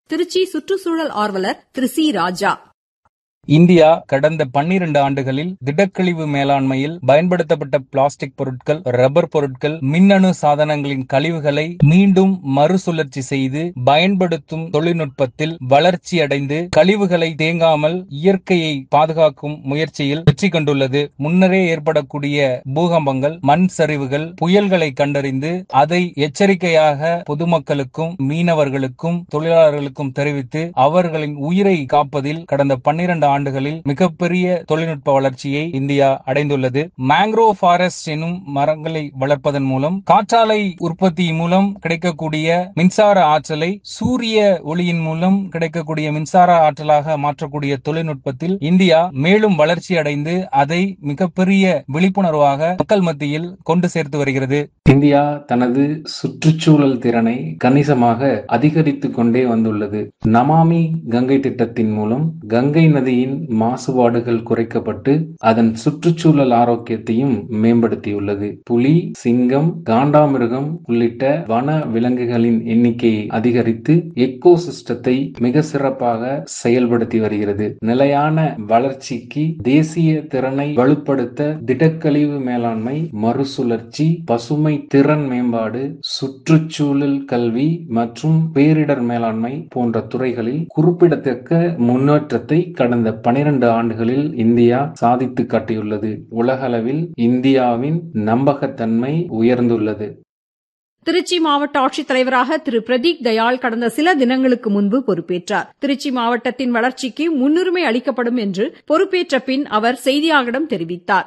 திருச்சி சுற்றுச்சூழல் ஆர்வலர் திரு சி ராஜா இந்தியா கடந்த பன்னிரண்டு ஆண்டுகளில் திடக்கழிவு மேலாண்மையில் பயன்படுத்தப்பட்ட பிளாஸ்டிக் பொருட்கள் ரப்பர் பொருட்கள் மின்னணு சாதனங்களின் கழிவுகளை மீண்டும் மறுசுழற்சி செய்து பயன்படுத்தும் தொழில்நுட்பத்தில் வளர்ச்சியடைந்து கழிவுகளை தேங்காமல் இயற்கையை பாதுகாக்கும் முயற்சியில் வெற்றி கண்டுள்ளது முன்னரே ஏற்படக்கூடிய பூகம்பங்கள் மண் சரிவுகள் புயல்களை கண்டறிந்து அதை எச்சரிக்கையாக பொதுமக்களுக்கும் மீனவர்களுக்கும் தொழிலாளர்களுக்கும் தெரிவித்து அவர்களின் உயிரை காப்பதில் கடந்த பன்னிரண்டு ஆண்டுகளில் மிகப்பெரிய தொழில்நுட்ப வளர்ச்சியை இந்தியா அடைந்துள்ளது மேங்க்ரோவ் ஃபாரஸ்ட் எனும் மரங்களை வளர்ப்பதன் மூலம் காற்றாலை உற்பத்தி மூலம் கிடைக்கக்கூடிய மின்சார ஆற்றலை சூரிய ஒளியின் மூலம் கிடைக்கக்கூடிய மின்சார ஆற்றலாக மாற்றக்கூடிய தொழில்நுட்பத்தில் இந்தியா மேலும் வளர்ச்சி அடைந்து அதை மிகப்பெரிய விழிப்புணர்வாக மக்கள் மத்தியில் கொண்டு சேர்த்து வருகிறது இந்தியா தனது சுற்றுச்சூழல் திறனை கணிசமாக அதிகரித்துக் கொண்டே வந்துள்ளது நமாமி கங்கை திட்டத்தின் மூலம் கங்கை நதியின் மாசுபாடுகள் குறைக்கப்பட்டு அதன் சுற்றுச்சூழல் ஆரோக்கியத்தையும் மேம்படுத்தியுள்ளது புலி சிங்கம் காண்டாமிருகம் உள்ளிட்ட வன விலங்குகளின் எண்ணிக்கையை அதிகரித்து எக்கோ சிஸ்டத்தை மிக சிறப்பாக செயல்படுத்தி வருகிறது நிலையான வளர்ச்சிக்கு தேசிய திறனை வலுப்படுத்த திடக்கழிவு மேலாண்மை மறுசுழற்சி பசுமை திறன் மேம்பாடு சுற்றுச்சூழல் கல்வி மற்றும் பேரிடர் மேலாண்மை போன்ற துறைகளில் குறிப்பிடத்தக்க முன்னேற்றத்தை கடந்த பனிரெண்டு ஆண்டுகளில் இந்தியா சாதித்து காட்டியுள்ளது உலகளவில் இந்தியாவின் நம்பகத்தன்மை உயர்ந்துள்ளது திருச்சி மாவட்ட ஆட்சித்தலைவராக திரு பிரதீக் தயாள் கடந்த சில தினங்களுக்கு முன்பு பொறுப்பேற்றார் திருச்சி மாவட்டத்தின் வளர்ச்சிக்கு முன்னுரிமை அளிக்கப்படும் என்று பொறுப்பேற்ற பின் அவர் செய்தியாளர்களிடம் தெரிவித்தார்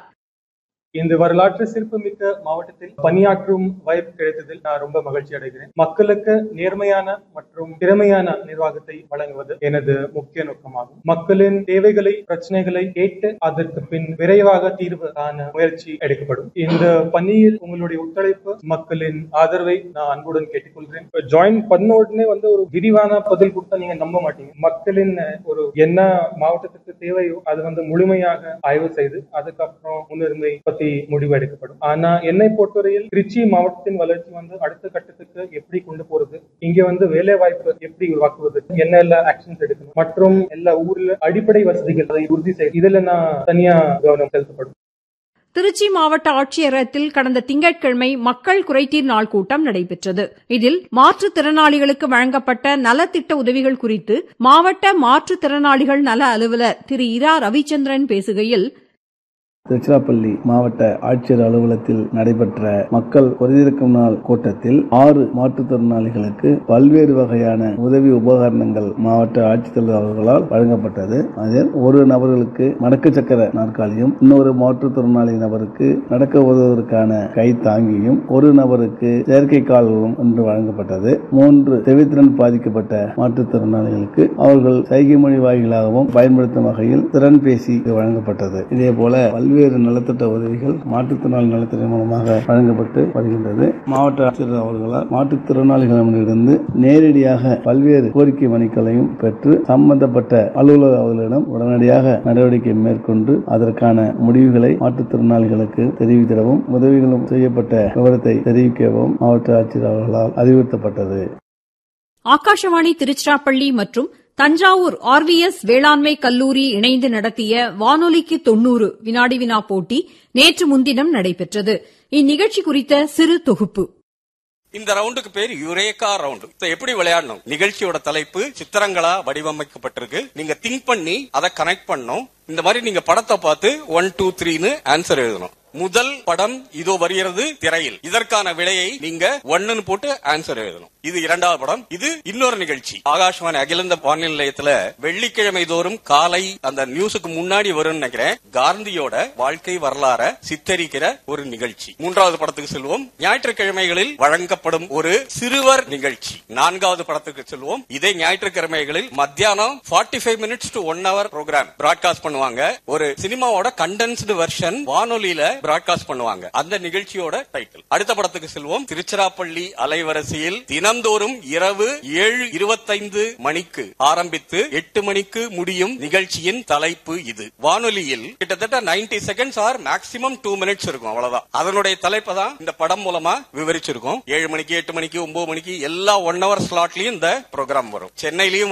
இந்த வரலாற்று சிறப்புமிக்க மாவட்டத்தில் பணியாற்றும் வாய்ப்பு கிடைத்ததில் நான் ரொம்ப மகிழ்ச்சி அடைகிறேன் மக்களுக்கு நேர்மையான மற்றும் திறமையான நிர்வாகத்தை வழங்குவது எனது முக்கிய நோக்கமாகும் மக்களின் தேவைகளை பிரச்சனைகளை கேட்டு அதற்கு பின் விரைவாக தீர்வு காண முயற்சி எடுக்கப்படும் இந்த பணியில் உங்களுடைய ஒத்துழைப்பு மக்களின் ஆதரவை நான் அன்புடன் கேட்டுக்கொள்கிறேன் ஜாயின் பண்ண உடனே வந்து ஒரு விரிவான பதில் கொடுத்தா நீங்க நம்ப மாட்டீங்க மக்களின் ஒரு என்ன மாவட்டத்துக்கு தேவையோ அது வந்து முழுமையாக ஆய்வு செய்து அதுக்கப்புறம் முன்னுரிமை பத்தி முடிவு எடுக்கப்படும் ஆனா என்னை பொறுத்தவரையில் திருச்சி மாவட்டத்தின் வளர்ச்சி வந்து அடுத்த கட்டத்துக்கு எப்படி கொண்டு போறது இங்க வந்து வேலை வாய்ப்பு எப்படி உருவாக்குவது என்ன எல்லாம் ஆக்ஷன்ஸ் எடுக்கணும் மற்றும் எல்லா ஊர்ல அடிப்படை வசதிகள் அதை உறுதி செய்ய இதுல நான் தனியா கவனம் செலுத்தப்படும் திருச்சி மாவட்ட ஆட்சியரகத்தில் கடந்த திங்கட்கிழமை மக்கள் குறைதீர் நாள் கூட்டம் நடைபெற்றது இதில் மாற்றுத்திறனாளிகளுக்கு வழங்கப்பட்ட நலத்திட்ட உதவிகள் குறித்து மாவட்ட மாற்றுத்திறனாளிகள் நல அலுவலர் திரு இரா ரவிச்சந்திரன் பேசுகையில் திருச்சிராப்பள்ளி மாவட்ட ஆட்சியர் அலுவலகத்தில் நடைபெற்ற மக்கள் குறைதீர்க்கும் நாள் கூட்டத்தில் ஆறு மாற்றுத்திறனாளிகளுக்கு பல்வேறு வகையான உதவி உபகரணங்கள் மாவட்ட ஆட்சித்தலைவர் அவர்களால் வழங்கப்பட்டது அதில் ஒரு நபர்களுக்கு மடக்கு சக்கர நாற்காலியும் இன்னொரு மாற்றுத்திறனாளி நபருக்கு நடக்க உதவுவதற்கான கை தாங்கியும் ஒரு நபருக்கு செயற்கை கால்களும் என்று வழங்கப்பட்டது மூன்று செவித்திறன் பாதிக்கப்பட்ட மாற்றுத்திறனாளிகளுக்கு அவர்கள் சைகை மொழி வாயிலாகவும் பயன்படுத்தும் வகையில் திறன் பேசி வழங்கப்பட்டது இதேபோல பல்வேறு நலத்திட்ட உதவிகள் மாற்றுத்திறனாளி நலத்திட்ட மூலமாக வழங்கப்பட்டு வருகின்றது மாவட்ட ஆட்சியர் அவர்களால் மாற்றுத்திறனாளிகளிடமிருந்து நேரடியாக பல்வேறு கோரிக்கை மனுக்களையும் பெற்று சம்பந்தப்பட்ட அலுவலர் அவர்களிடம் உடனடியாக நடவடிக்கை மேற்கொண்டு அதற்கான முடிவுகளை மாற்றுத்திறனாளிகளுக்கு தெரிவித்திடவும் உதவிகளும் செய்யப்பட்ட விவரத்தை தெரிவிக்கவும் மாவட்ட ஆட்சியர் அவர்களால் அறிவுறுத்தப்பட்டது ஆகாஷவாணி திருச்சிராப்பள்ளி மற்றும் தஞ்சாவூர் ஆர்விஎஸ் வேளாண்மை கல்லூரி இணைந்து நடத்திய வானொலிக்கு தொன்னூறு வினாடி வினா போட்டி நேற்று முன்தினம் நடைபெற்றது இந்நிகழ்ச்சி குறித்த சிறு தொகுப்பு இந்த ரவுண்டுக்கு பேர் யுரேகா ரவுண்ட் இதை எப்படி விளையாடணும் நிகழ்ச்சியோட தலைப்பு சித்திரங்களா வடிவமைக்கப்பட்டிருக்கு நீங்க திங்க் பண்ணி அதை கனெக்ட் பண்ணணும் இந்த மாதிரி நீங்க படத்தை பார்த்து ஒன் டூ த்ரீன்னு ஆன்சர் எழுதணும் முதல் படம் இதோ வருகிறது திரையில் இதற்கான விடையை நீங்க ஒன்னு போட்டு ஆன்சர் எழுதணும் இது இரண்டாவது படம் இது இன்னொரு நிகழ்ச்சி ஆகாஷ்வாணி அகிலந்த வானொலி நிலையத்துல வெள்ளிக்கிழமை தோறும் காலை அந்த நியூஸுக்கு முன்னாடி வரும்னு நினைக்கிறேன் காந்தியோட வாழ்க்கை வரலாற சித்தரிக்கிற ஒரு நிகழ்ச்சி மூன்றாவது படத்துக்கு செல்வோம் ஞாயிற்றுக்கிழமைகளில் வழங்கப்படும் ஒரு சிறுவர் நிகழ்ச்சி நான்காவது படத்துக்கு செல்வோம் இதே ஞாயிற்றுக்கிழமைகளில் மத்தியானம் forty five minutes to one hour programme broadcast பண்ணுவாங்க ஒரு சினிமாவோட கண்டென்ஸ்டு வெர்ஷன் வானொலியில பிராட்காஸ்ட் பண்ணுவாங்க அந்த நிகழ்ச்சியோட டைட்டில் அடுத்த படத்துக்கு செல்வோம் திருச்சிராப்பள்ளி அலைவரிசையில் தினந்தோறும் இரவு ஏழு இருபத்தைந்து மணிக்கு ஆரம்பித்து எட்டு மணிக்கு முடியும் நிகழ்ச்சியின் தலைப்பு இது வானொலியில் கிட்டத்தட்ட ninety seconds or maximum two minutes இருக்கும் அவ்வளவுதான் அதனுடைய தலைப்பை தான் இந்த படம் மூலமா விவரிச்சிருக்கோம் ஏழு மணிக்கு எட்டு மணிக்கு ஒன்பது மணிக்கு எல்லா ஒன் ஹவர் ஸ்லாட்லயும் இந்த ப்ரோக்ராம் வரும் சென்னையிலயும்